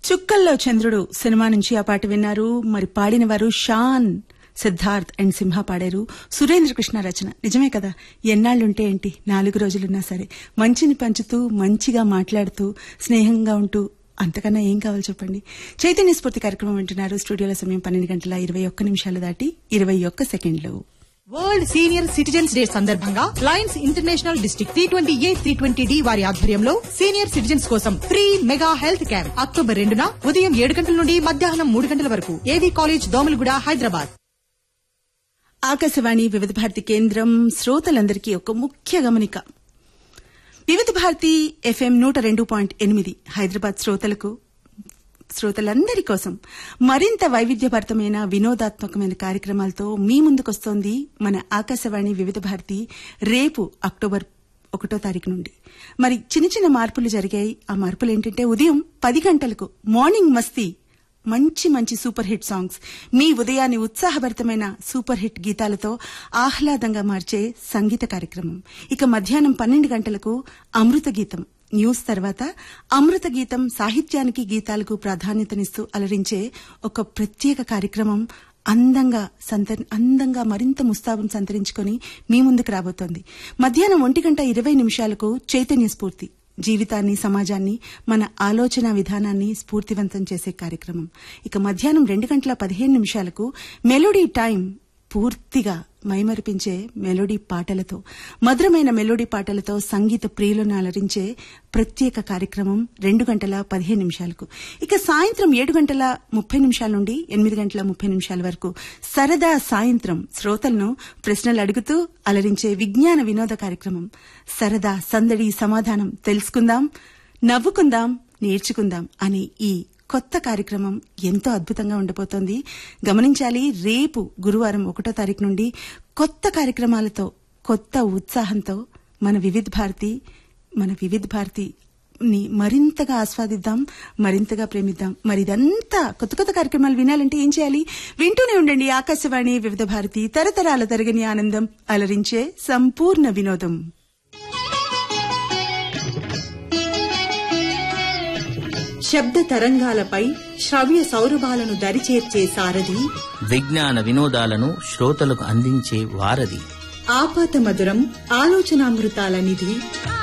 చుక్కల్లో చంద్రుడు సినిమా నుంచి ఆ పాట విన్నారు మరి పాడిన వారు షాన్ సిద్ధార్థ్ అండ్ సింహ పాడారు సురేంద్ర కృష్ణ రచన నిజమే కదా ఎన్నాళ్లుంటే ఏంటి నాలుగు రోజులున్నా సరే మంచిని పంచుతూ మంచిగా మాట్లాడుతూ స్నేహంగా ఉంటూ అంతకన్నా ఏం కావాలి చెప్పండి చైతన్య స్ఫూర్తి కార్యక్రమం వింటున్నారు స్టూడియోల సమయం పన్నెండు గంటల ఇరవై ఒక్క నిమిషాలు దాటి ఇరవై ఒక్క సెకండ్లు వరల్డ్ సీనియర్ సిటిజన్స్ డే సందర్భంగా lions international district three twenty A three twenty D వారి ఆధ్వర్యంలో సీనియర్ సిటిజన్స్ కోసం free mega health camp October రెండున ఉదయం ఏడు గంటల నుండి మధ్యాహ్నం మూడు గంటల వరకు ఏవీ కాలేజ్ దోమలగూడ హైదరాబాద్ ఆకాశవాణి వివిధ భారతి కేంద్రం శ్రోతలందరికీ ఒక ముఖ్య గమనిక వివిధ భారతి ఎఫ్ఎం నూట రెండు పాయింట్ ఎనిమిది హైదరాబాద్ శ్రోతలకు శ్రోతలందరి కోసం మరింత వైవిధ్యభరితమైన వినోదాత్మకమైన కార్యక్రమాలతో మీ ముందుకొస్తోంది మన ఆకాశవాణి వివిధ భారతి రేపు అక్టోబర్ ఒకటో తారీఖు నుండి మరి చిన్న చిన్న మార్పులు జరిగాయి ఆ మార్పులు ఏంటంటే ఉదయం పది గంటలకు మార్నింగ్ మస్తీ మంచి మంచి సూపర్ హిట్ సాంగ్స్ మీ ఉదయాన్ని ఉత్సాహభరితమైన సూపర్ హిట్ గీతాలతో ఆహ్లాదంగా మార్చే సంగీత కార్యక్రమం ఇక మధ్యాహ్నం పన్నెండు గంటలకు అమృత గీతం న్యూస్ తర్వాత అమృత గీతం సాహిత్యానికి గీతాలకు ప్రాధాన్యతనిస్తూ అలరించే ఒక ప్రత్యేక కార్యక్రమం అందంగా సంతర్ అందంగా మరింత ముస్తాబును సంతరించుకొని మీ ముందుకు రాబోతోంది మధ్యాహ్నం ఒంటి గంట ఇరవై నిమిషాలకు చైతన్య స్ఫూర్తి జీవితాన్ని సమాజాన్ని మన ఆలోచన విధానాన్ని స్ఫూర్తివంతం చేసే కార్యక్రమం ఇక మధ్యాహ్నం రెండు గంటల పదిహేను నిమిషాలకు మెలోడీ టైం పూర్తిగా మైమరిపించే మెలోడీ పాటలతో మధురమైన మెలోడీ పాటలతో సంగీత ప్రియులను అలరించే ప్రత్యేక కార్యక్రమం రెండు గంటల పదిహేను నిమిషాలకు ఇక సాయంత్రం ఏడు గంటల ముప్పై నిమిషాల నుండి ఎనిమిది గంటల ముప్పై నిమిషాల వరకు సరదా సాయంత్రం శ్రోతలను ప్రశ్నలు అడుగుతూ అలరించే విజ్ఞాన వినోద కార్యక్రమం సరదా సందడి సమాధానం తెలుసుకుందాం నవ్వుకుందాం నేర్చుకుందాం అనే ఈ కొత్త కార్యక్రమం ఎంతో అద్భుతంగా ఉండబోతోంది గమనించాలి రేపు గురువారం ఒకటో తారీఖు నుండి కొత్త కార్యక్రమాలతో కొత్త ఉత్సాహంతో మన వివిధ భారతి మన వివిధ భారతి ని మరింతగా ఆస్వాదిద్దాం మరింతగా ప్రేమిద్దాం మరి ఇదంతా కొత్త కొత్త కార్యక్రమాలు వినాలంటే ఏం చేయాలి వింటూనే ఉండండి ఆకాశవాణి వివిధ భారతి తరతరాల తరగని ఆనందం అలరించే సంపూర్ణ వినోదం శబ్ద తరంగాలపై శ్రవ్య సౌరభాలను దరిచేర్చే సారథి విజ్ఞాన వినోదాలను శ్రోతలకు అందించే వారధి ఆపాత మధురం ఆలోచనామృతాల నిధి